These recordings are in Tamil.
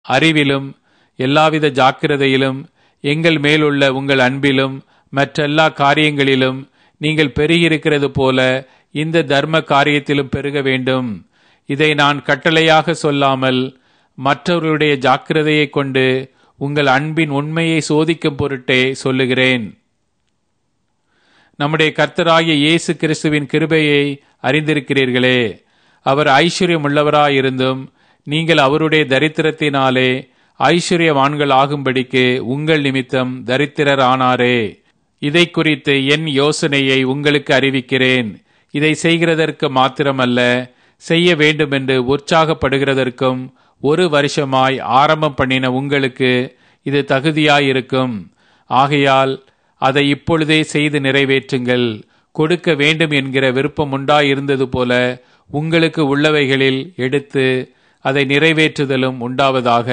அறிவிலும் எல்லாவித ஜாக்கிரதையிலும் எங்கள் மேலுள்ள உங்கள் அன்பிலும் மற்றெல்லா காரியங்களிலும் நீங்கள் பெருகியிருக்கிறது போல இந்த தர்ம காரியத்திலும் பெருக வேண்டும் இதை நான் கட்டளையாக சொல்லாமல் மற்றவர்களுடைய ஜாக்கிரதையை கொண்டு உங்கள் அன்பின் உண்மையை சோதிக்கும் பொருட்டே சொல்லுகிறேன் நம்முடைய கர்த்தராகிய இயேசு கிறிஸ்துவின் கிருபையை அறிந்திருக்கிறீர்களே அவர் ஐஸ்வர்யம் உள்ளவராயிருந்தும் நீங்கள் அவருடைய தரித்திரத்தினாலே ஐஸ்வர்யவான்கள் ஆகும்படிக்கு உங்கள் நிமித்தம் தரித்திரர் ஆனாரே இதை குறித்து என் யோசனையை உங்களுக்கு அறிவிக்கிறேன் இதை செய்கிறதற்கு மாத்திரமல்ல செய்ய வேண்டுமென்று உற்சாகப்படுகிறதற்கும் ஒரு வருஷமாய் ஆரம்பம் பண்ணின உங்களுக்கு இது தகுதியாயிருக்கும் ஆகையால் அதை இப்பொழுதே செய்து நிறைவேற்றுங்கள் கொடுக்க வேண்டும் என்கிற விருப்பம் உண்டாயிருந்தது போல உங்களுக்கு உள்ளவைகளில் எடுத்து அதை நிறைவேற்றுதலும் உண்டாவதாக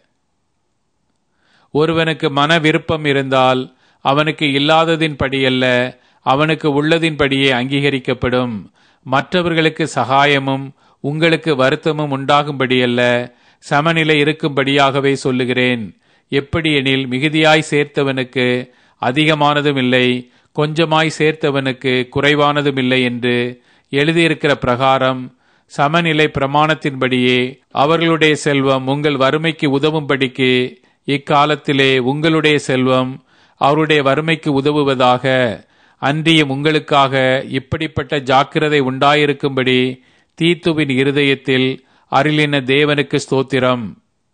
ஒருவனுக்கு மன விருப்பம் இருந்தால் அவனுக்கு இல்லாததின் படியல்ல அவனுக்கு உள்ளதின் படியே அங்கீகரிக்கப்படும் மற்றவர்களுக்கு சகாயமும் உங்களுக்கு வருத்தமும் உண்டாகும்படியல்ல சமநிலை இருக்கும்படியாகவே சொல்லுகிறேன் எப்படியெனில் மிகுதியாய் சேர்த்தவனுக்கு அதிகமானதும் இல்லை கொஞ்சமாய் சேர்த்தவனுக்கு குறைவானதும் இல்லை என்று எழுதியிருக்கிற பிரகாரம் சமநிலை பிரமாணத்தின்படியே அவர்களுடைய செல்வம் உங்கள் வறுமைக்கு உதவும்படிக்கு இக்காலத்திலே உங்களுடைய செல்வம் அவருடைய வறுமைக்கு உதவுவதாக அன்றியும் உங்களுக்காக இப்படிப்பட்ட ஜாக்கிரதை உண்டாயிருக்கும்படி தீத்துவின் இருதயத்தில் அருளின தேவனுக்கு ஸ்தோத்திரம்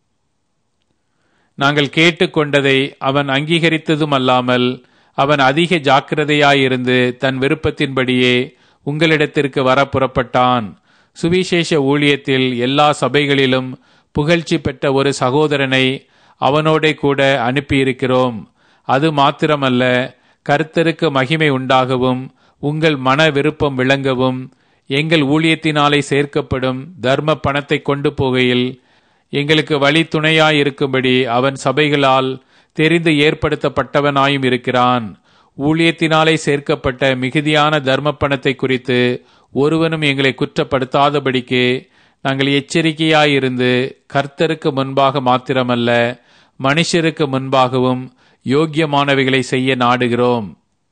நாங்கள் கேட்டுக்கொண்டதை அவன் அங்கீகரித்ததும் அல்லாமல் அவன் அதிக ஜாக்கிரதையாயிருந்து தன் விருப்பத்தின்படியே உங்களிடத்திற்கு வர புறப்பட்டான் சுவிசேஷ ஊழியத்தில் எல்லா சபைகளிலும் புகழ்ச்சி பெற்ற ஒரு சகோதரனை அவனோட கூட அனுப்பியிருக்கிறோம் அது மாத்திரமல்ல கர்த்தருக்கு மகிமை உண்டாகவும் உங்கள் மன விருப்பம் விளங்கவும் எங்கள் ஊழியத்தினாலே சேர்க்கப்படும் தர்ம பணத்தை கொண்டு போகையில் எங்களுக்கு வழி துணையாயிருக்கும்படி அவன் சபைகளால் தெரிந்து ஏற்படுத்தப்பட்டவனாயும் இருக்கிறான் ஊழியத்தினாலே சேர்க்கப்பட்ட மிகுதியான தர்ம பணத்தை குறித்து ஒருவனும் எங்களை குற்றப்படுத்தாதபடிக்கு நாங்கள் எச்சரிக்கையாயிருந்து கர்த்தருக்கு முன்பாக மாத்திரமல்ல மனுஷருக்கு முன்பாகவும் யோக்கியமானவைகளை செய்ய நாடுகிறோம்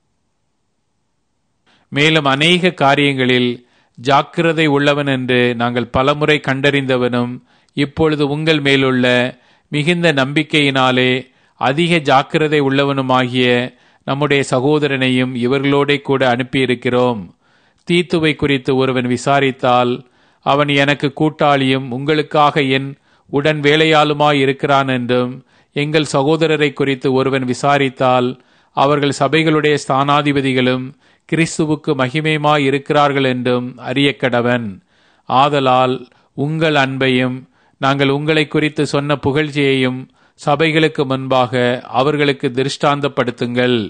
மேலும் அநேக காரியங்களில் ஜாக்கிரதை உள்ளவன் என்று நாங்கள் பலமுறை கண்டறிந்தவனும் இப்பொழுது உங்கள் மேலுள்ள மிகுந்த நம்பிக்கையினாலே அதிக ஜாக்கிரதை உள்ளவனுமாகிய நம்முடைய சகோதரனையும் இவர்களோட கூட அனுப்பியிருக்கிறோம் தீத்துவை குறித்து ஒருவன் விசாரித்தால் அவன் எனக்கு கூட்டாளியும் உங்களுக்காக என் உடன் வேலையாளுமாய் இருக்கிறான் என்றும் எங்கள் சகோதரரை குறித்து ஒருவன் விசாரித்தால் அவர்கள் சபைகளுடைய ஸ்தானாதிபதிகளும் கிறிஸ்துவுக்கு மகிமையுமாய் இருக்கிறார்கள் என்றும் அறியக்கடவன் ஆதலால் உங்கள் அன்பையும் நாங்கள் உங்களை குறித்து சொன்ன புகழ்ச்சியையும் சபைகளுக்கு முன்பாக அவர்களுக்கு திருஷ்டாந்தப்படுத்துங்கள்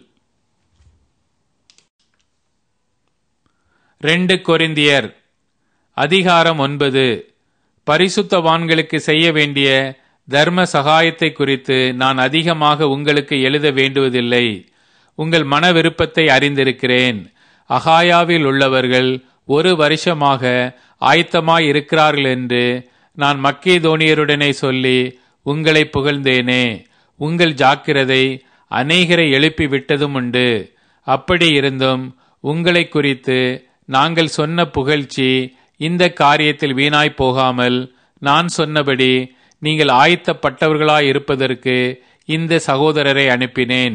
ரெண்டு கொரிந்தியர் அதிகாரம் ஒன்பது பரிசுத்தவான்களுக்கு செய்ய வேண்டிய தர்ம சகாயத்தை குறித்து நான் அதிகமாக உங்களுக்கு எழுத வேண்டுவதில்லை உங்கள் மன விருப்பத்தை அறிந்திருக்கிறேன் அகாயாவில் உள்ளவர்கள் ஒரு வருஷமாக ஆயத்தமாய் இருக்கிறார்கள் என்று நான் மக்கேதோனியருடனே சொல்லி உங்களை புகழ்ந்தேனே உங்கள் ஜாக்கிரதை அநேகரை எழுப்பி விட்டதும் உண்டு அப்படி இருந்தும் உங்களை குறித்து நாங்கள் சொன்ன புகழ்ச்சி இந்த காரியத்தில் வீணாய் போகாமல் நான் சொன்னபடி நீங்கள் ஆயத்தப்பட்டவர்களாய் இருப்பதற்கு இந்த சகோதரரை அனுப்பினேன்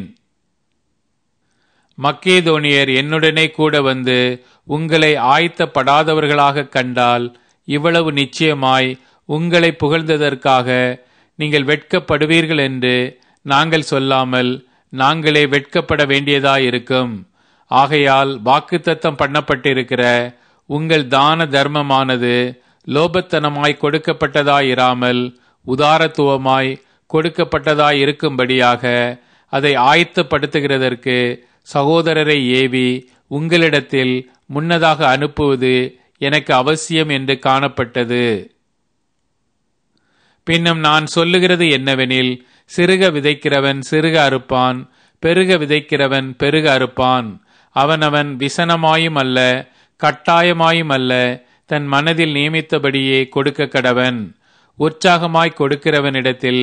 மக்கேதோனியர் என்னுடனே கூட வந்து உங்களை ஆயத்தப்படாதவர்களாக கண்டால் இவ்வளவு நிச்சயமாய் உங்களை புகழ்ந்ததற்காக நீங்கள் வெட்கப்படுவீர்கள் என்று நாங்கள் சொல்லாமல் நாங்களே வெட்கப்பட வேண்டியதாயிருக்கும் ஆகையால் வாக்குத்தத்தம் பண்ணப்பட்டிருக்கிற உங்கள் தான தர்மமானது லோபத்தனமாய் கொடுக்கப்பட்டதாயிராமல் உதாரத்துவமாய் கொடுக்கப்பட்டதாய் இருக்கும்படியாக அதை ஆயத்தப்படுத்துகிறதற்கு சகோதரரை ஏவி உங்களிடத்தில் முன்னதாக அனுப்புவது எனக்கு அவசியம் என்று காணப்பட்டது பின்னும் நான் சொல்லுகிறது என்னவெனில் சிறுக விதைக்கிறவன் சிறுக அறுப்பான் பெருக விதைக்கிறவன் பெருக அறுப்பான் அவனவன் விசனமாயும் அல்ல கட்டாயமாயும் அல்ல தன் மனதில் நியமித்தபடியே கொடுக்க கடவன் உற்சாகமாய் கொடுக்கிறவனிடத்தில்